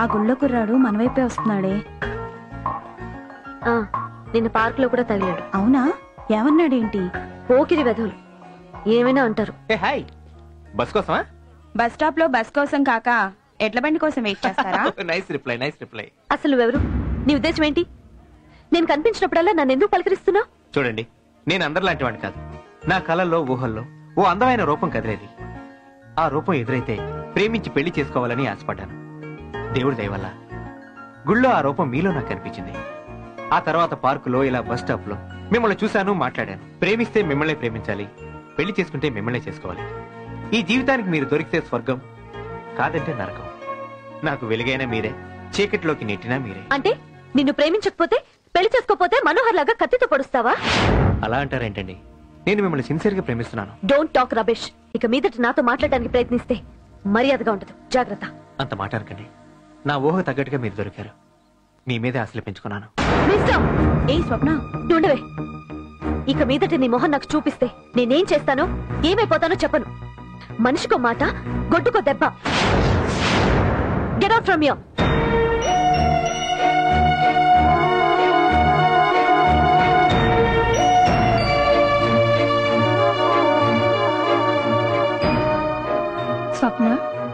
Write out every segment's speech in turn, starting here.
ఆ గుళ్ళో కుర్రాడు మన వైపే వస్తున్నాడే ఆ, నిన్న పార్క్ లో కూడా తగిలాడు అవునా ఏమన్నాడేంటి పోకిరి వెధవులు ఏమైనా అంటారు ఏ హాయ్ బస్ కోసమా బస్ స్టాప్ లో బస్ కోసం కాక ఎడ్ల బండి కోసం వెయిట్ చేస్తారా నైస్ రిప్లై నైస్ రిప్లై అసలు నువ్వెవరు నీ ఉద్దేశం ఏంటి నేను కనిపించినప్పుడల్లా నన్ను ఎందుకు పలకరిస్తున్నావు చూడండి నేను అందరిలాంటి వాడిని కాదు నా కళల్లో ఊహల్లో ఓ అందమైన రూపం కదిలేది ఆ రూపం ఎదురైతే ప్రేమించి పెళ్లి చేసుకోవాలని ఆశపడ్డాను దేవుడి దయ వల్ల గుళ్ళో ఆ రూపం మీలో నాకు కనిపించింది ఆ తర్వాత పార్కులో ఇలా బస్ స్టాప్ లో మిమ్మల్ని చూశాను మాట్లాడాను ప్రేమిస్తే మిమ్మల్ని ప్రేమించాలి పెళ్లి చేసుకుంటే మిమ్మల్ని చేసుకోవాలి ఈ జీవితానికి మీరు దొరికితే స్వర్గం కాదంటే నరకం నాకు వెలుగైన మీరే చీకటిలోకి నెట్టినా మీరే అంటే నిన్ను ప్రేమించకపోతే పెళ్లి చేసుకోపోతే మనోహర్ లాగా కత్తితో పొడుస్తావా అలా అంటారేంటండి నేను మిమ్మల్ని సిన్సియర్ గా ప్రేమిస్తున్నాను డోంట్ టాక్ రబేష్ ఇక మీదట నాతో మాట్లాడడానికి ప్రయత్నిస్తే మర్యాదగా ఉండదు జాగ్రత్త అంత మాట అనకండి నా ఊహ తగ్గట్టుగా మీరు దొరికారు మీ మీదే ఆశలు పెంచుకున్నాను మిస్టర్ ఏ స్వప్న ఉండవే ఇక మీదట నీ మొహం నాకు చూపిస్తే నేనేం చేస్తానో ఏమైపోతానో చెప్పను మనిషికో మాట గొడ్డుకో దెబ్బ get out from you Swapna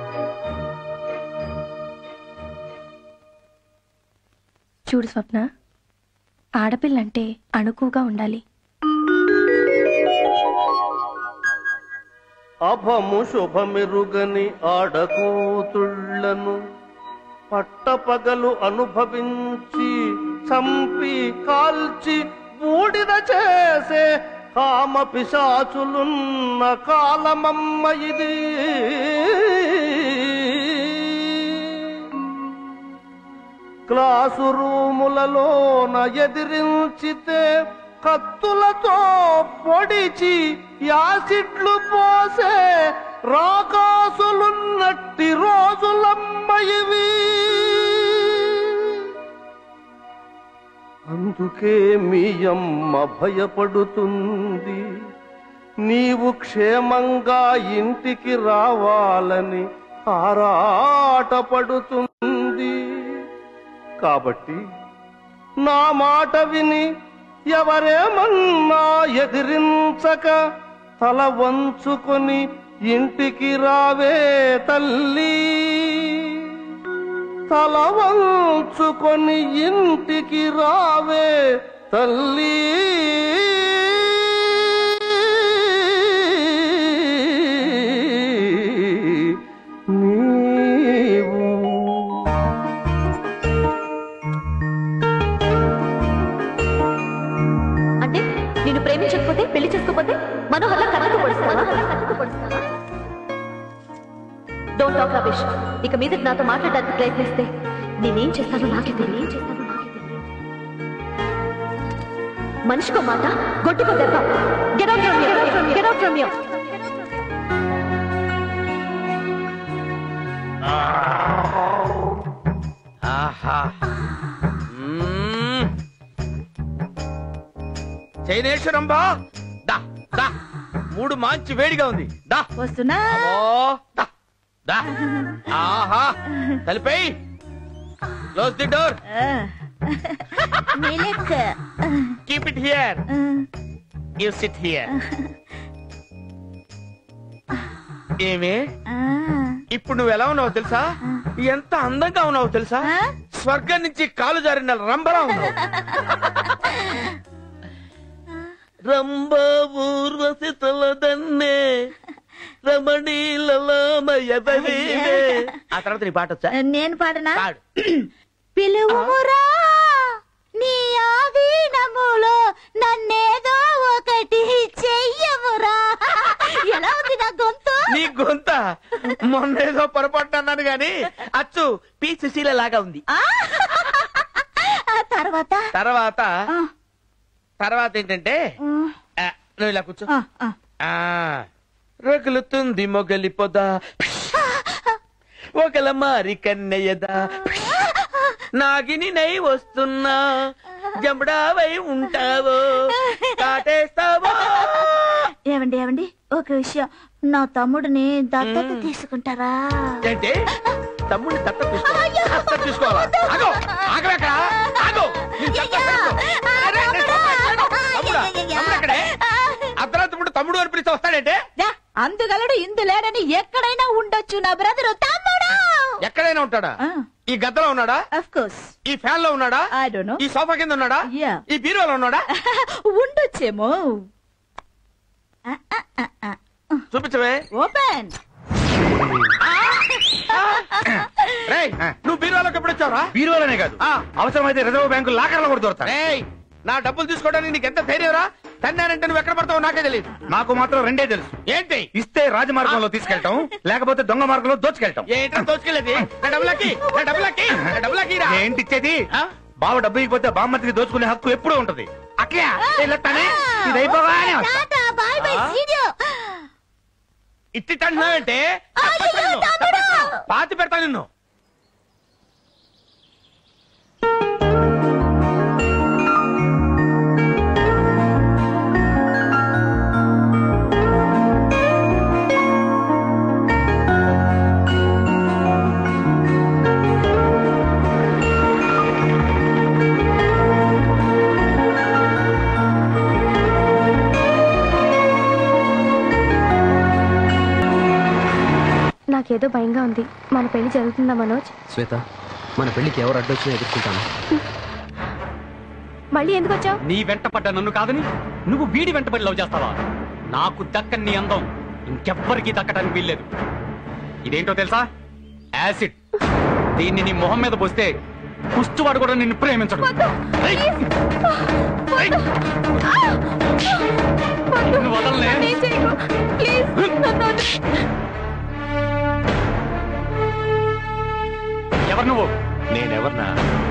చూడు స్వప్న ఆడపిల్లంటే అణుకుగా ఉండాలి అభము శుభమెరుగని ఆడకూతుళ్లను పట్టపగలు అనుభవించి చంపి కాల్చి బూడిద చేసే కామ పిశాచులున్న కాలమమ్మ ఇది క్లాసు రూములలోన ఎదిరించితే కత్తులతో పొడిచి యాసిడ్లు పోసే రాకాసులున్నట్టి రోజులమ్మ ఇవి అందుకే మీ అమ్మ భయపడుతుంది నీవు క్షేమంగా ఇంటికి రావాలని ఆరాటపడుతుంది కాబట్టి నా మాట విని ఎవరేమన్నా ఎదిరించక తల వంచుకొని ఇంటికి రావే తల్లి తల వంచుకొని ఇంటికి రావే తల్లి నీవు అంటే నిన్ను ప్రేమించకపోతే పెళ్లి చేసుకోకపోతే మనోహర్లా కత్తితో పొడుస్తావా డోంట్ టాక్ రబేష్ ఇక మీద నాతో మాట్లాడడానికి ప్రయత్నిస్తే నేనేం చేస్తానో నాకే తెలియదు ఏం చేస్తానో నాకే తెలియదు మనిషికో మాట గొట్టుకో దెబ్బ get out from you get out from you ఆహా మ్మ్. చైనేశ్వరంబా దా దా మూడు మంచి వేడిగా ఉంది దా వస్తున్నా అమ్మో, దా దా ఆహా తలిపై క్లోజ్ ది డోర్ మిలిక్ keep it here you sit here ఏమే ఇప్పుడు నువ్వు ఎలా ఉన్నావు తెలుసా ఎంత అందంగా ఉన్నావు తెలుసా స్వర్గం నుంచి కాలు జారిన రంబలా ఉన్నావు రంభ ఊర్వశి తలదన్నే రమణీలమయదవే ఆ తర్వాత నీ పాట వచ్చా నేను పాడనా పాడు పిలువుమురా నీ ఆధీనములో నన్నేదో ఒకటి చెయ్యమురా ఎలా ఉంది నా గొంతు నీ గొంత మొన్నేదో పొరపాటు అన్నాను గాని అచ్చు పి సుశీల లాగా ఉంది ఆ తర్వాత తర్వాత ఆ, తర్వాత ఏంటంటే ఆ, నువ్వు ఇలా కూర్చో ఆ, ఆ. ఆ రగులుతుంది మొగలి పొద ఒకల మారి కన్నయ్యదా నాగిని నై వస్తున్నా జంబడావై ఉంటావో కాటేస్తావో ఏమండి ఏమండి ఒక విషయం నా తమ్ముడిని దత్తత తీసుకుంటారా ఏంటి తమ్ముడిని దత్త తీసుకో దత్త తీసుకోవాలా ఆగో ఆగవేక్కడ ఆగో నీ దత్త తీసుకో. అరే, నీ తమ్ముడు, తమ్ముడా? తమ్ముడు ఎక్కడే? అర్ధరాత్రి తమ్ముడు అని పిలిస్తే వస్తాడంటే దా, అందుగలడు ఇందు లేడని ఎక్కడైనా ఉండొచ్చు నా బ్రదరు తమ్ముడు ఎక్కడైనా ఉంటాడా ఈ గద్దలో ఉన్నాడా అఫ్ కోర్స్ ఈ ఫ్యాన్ లో ఉన్నాడా ఐ డోంట్ నో ఈ సోఫా కింద ఉన్నాడా Yeah. ఈ బీరువాలో ఉన్నాడా ఉండొచ్చేమో చూపించవే ఓపెన్ రేయ్ నువ్వు బీరువాలోకి ఎప్పుడు వచ్చావురా బీరువాలనే కాదు ఆ. అవసరమైతే రిజర్వ్ బ్యాంకు లాకర్లో కూడా దొరుకుతారు రేయ్ నా డబ్బులు తీసుకోవడానికి నీకు ఎంత ధైర్యంరా తన్నానంటే నువ్వు ఎక్కడ పడతావో నాకే తెలియదు నాకు మాత్రం రెండే తెలుసు ఏంటి ఇస్తే రాజమార్గంలో తీసుకెళ్తాం లేకపోతే దొంగ మార్గంలో దోచుకెళ్తాం ఏంటో దోచుకెళ్ళేది నా డబ్బులకి నా డబ్బులకి నా డబ్బులకి రా ఏంటి ఇచ్చేది ఆ? బావ డబ్బు ఇకపోతే బామ్మతికి దోచుకునే హక్కు ఎప్పుడూ ఉంటది అట్లా వెళ్ళొస్తానే ఇది అయిపోగానే వస్తా. Tata bye bye see you ఇట్టి తంటున్నావంటే పాతి పెడతా నిన్ను నాకేదో భయంగా ఉంది మన పెళ్లి జరుగుతుందా మనోజ్ శ్వేత మన పెళ్లికి ఎవరు అడ్డొచ్చినా ఎదుర్కొంటాను మళ్ళీ ఎందుకు వచ్చావు నీ వెంట పడ్డ నన్ను కాదని నువ్వు వీడి వెంటబడి లవ్ చేస్తావా నాకు దక్కని నీ అందం ఇంకెవ్వరికీ దక్కడానికి వీల్లేదు ఇదేంటో తెలుసా యాసిడ్ దీన్ని నీ మొహం మీద పోస్తే కుష్టువాడు కూడా నిన్ను ప్రేమించడు ఏయ్! ఏయ్! నిన్ను వదలనే ఎవరు నువ్వు నేనెవర్నా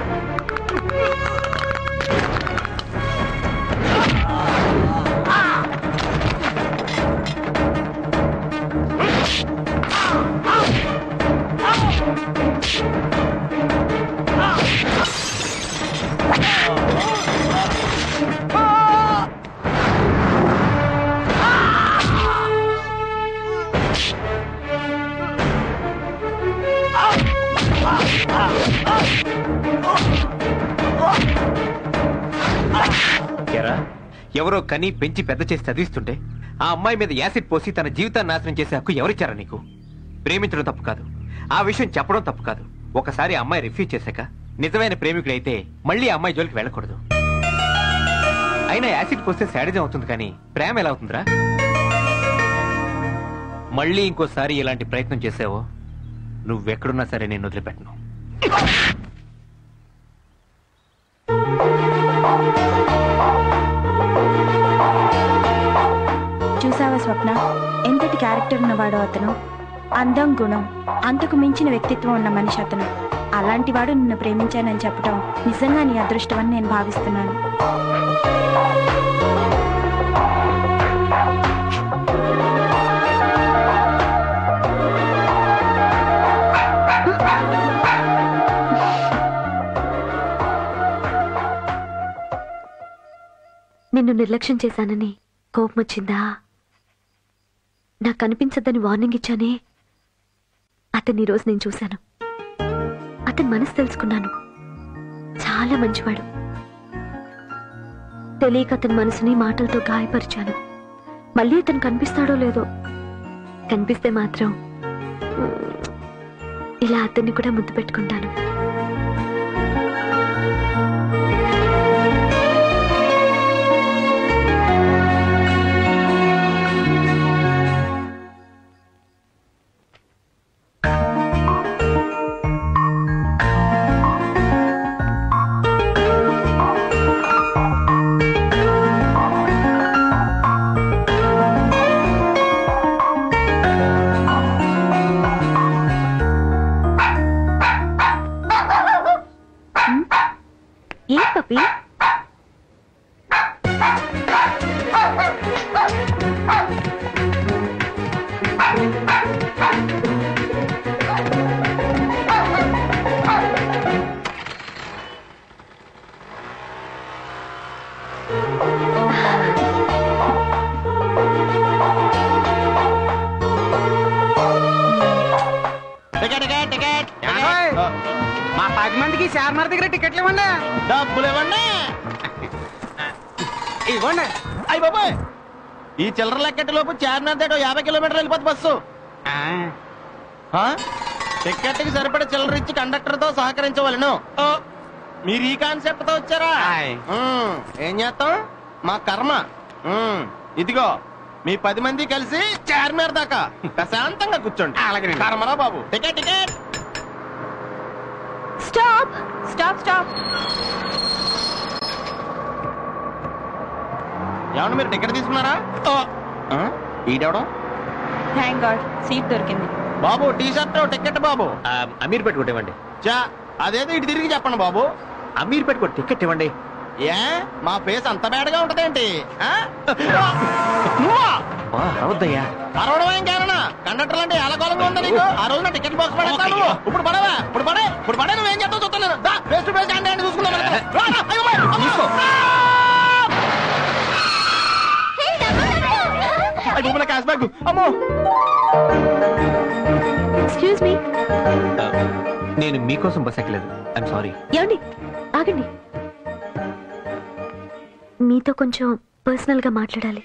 ఎరా ఎవరో కని పెంచి పెద్ద చేసి చదివిస్తుంటే ఆ అమ్మాయి మీద యాసిడ్ పోసి తన జీవితాన్ని నాశనం చేసే హక్కు ఎవరిచ్చారా నీకు ప్రేమించడం తప్పు కాదు ఆ విషయం చెప్పడం తప్పు కాదు ఒకసారి ఆ అమ్మాయి రిఫ్యూజ్ చేశాక నిజమైన ప్రేమికుడైతే మళ్ళీ ఆ అమ్మాయి జోలికి వెళ్ళకూడదు అయినా యాసిడ్ పోస్తే శాడిజం అవుతుంది కానీ ప్రేమ ఎలా అవుతుందిరా మళ్ళీ ఇంకోసారి ఇలాంటి ప్రయత్నం చేసావో నువ్వెక్కడున్నా సరే నేను వదిలిపెట్టను చూసావా స్వప్న ఎంతటి క్యారెక్టర్ ఉన్నవాడు అతను అందం గుణం అంతకు మించిన వ్యక్తిత్వం ఉన్న మనిషి అతను అలాంటి వాడు నిన్ను ప్రేమించానని చెప్పడం నిజంగా నీ అదృష్టం అని నేను భావిస్తున్నాను నిన్ను నిర్లక్ష్యం చేశానని కోపం వచ్చిందా నాకు కనిపించద్దని వార్నింగ్ ఇచ్చానే అతన్ని ఈ రోజు నేను చూశాను అతని మనసు తెలుసుకున్నాను చాలా మంచివాడు తెలియక అతని మనసుని మాటలతో గాయపరిచాను మళ్ళీ అతను కనిపిస్తాడో లేదో కనిపిస్తే మాత్రం మ్, ఇలా అతన్ని కూడా ముద్దు పెట్టుకుంటాను ఏ పపి పది మందికి చార్మార్ దగ్గర టికెట్లు ఇవ్వండి డబ్బులు ఇవ్వండి ఇవ్వండి అయ్యి బాబాయ్ ఈ చిల్లర లెక్కటి లోపు చార్మినార్ దాటో యాభై కిలోమీటర్లు వెళ్ళిపోతుంది బస్సు ఆ? టికెట్కి సరిపడే చిల్లర ఇచ్చి కండక్టర్ తో సహకరించవలను ఓ, మీరు ఈ కాన్సెప్ట్ తో వచ్చారా ఆయ్. ఉమ్, ఏం చేస్తాం మా కర్మ ఉమ్, ఇదిగో మీ పది మంది కలిసి చార్మినార్ దాకా ప్రశాంతంగా కూర్చోండి అలాగేనండి. కర్మరా బాబు ticket ticket stop stop stop ఏమన్నా మీరు టికెట్ తీసుకున్నారా ఓ, ఆ? ఈడెవడం థ్యాంక్ గాడ్ సీట్ దొరికింది బాబు టీ షర్ట్ టికెట్ బాబు ఆ, అమీర్ పెట్టుకోటి ఇవ్వండి చా అదేదో ఇటు తిరిగి చెప్పండి బాబు అమీర్ పెట్టుకో టికెట్ ఇవ్వండి ఏ మా ఫేస్ అంత బేడగా ఉంటదేంటి ఆ? నువ్వా బా రవద్దయ్యా అరవడం ఏం కారణా కండక్టర్ అంటే ఎలగోలంగా ఉందా నీకు ఆ రోజు నా టికెట్ బాక్స్ పడేస్తా నువ్వు ఇప్పుడు పడవా ఇప్పుడు పడే ఇప్పుడు పడే నువ్వేం చేస్తావు చూస్తాను నేను దా ఫేస్ టు ఫేస్ అంటే అంటే చూసుకుందాం మనం. రా, రా, అయ్యో, అయ్యో, అమ్మో. అయ్యో, మన క్యాష్ బ్యాక్ అమ్మో ఎక్స్క్యూజ్ మీ ఆ, నేను మీకోసం బస్ ఎక్కలేదు ఐఎమ్ సారీ ఏమండి ఆగండి మీతో కొంచెం పర్సనల్ గా మాట్లాడాలి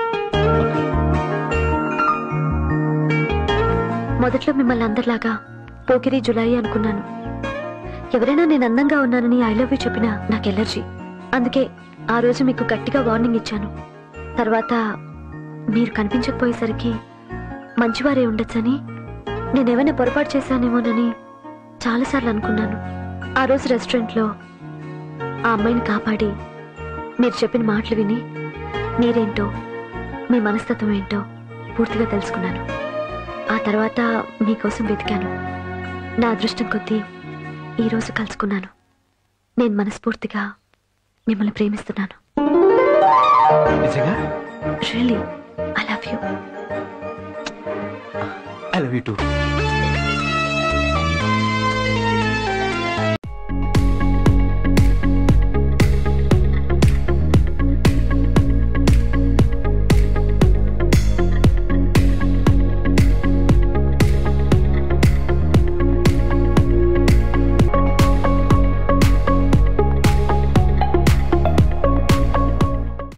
మొదట్లో మిమ్మల్ని అందరిలాగా పోకిరి జులాయి అనుకున్నాను ఎవరైనా నేను అందంగా ఉన్నానని ఐ లవ్ యూ చెప్పినా నాకు ఎలర్జీ అందుకే ఆ రోజు మీకు గట్టిగా వార్నింగ్ ఇచ్చాను తర్వాత మీరు కనిపించకపోయేసరికి మంచివారే ఉండొచ్చని నేనేమైనా పొరపాటు చేశానేమోనని చాలాసార్లు అనుకున్నాను ఆ రోజు రెస్టారెంట్లో ఆ అమ్మాయిని కాపాడి మీరు చెప్పిన మాటలు విని మీరేంటో మీ మనస్తత్వం ఏంటో పూర్తిగా తెలుసుకున్నాను ఆ తర్వాత మీకోసం వెతికాను నా అదృష్టం కొద్దీ ఈరోజు కలుసుకున్నాను నేను మనస్ఫూర్తిగా మిమ్మల్ని ప్రేమిస్తున్నాను నిజంగా really I love you I love you two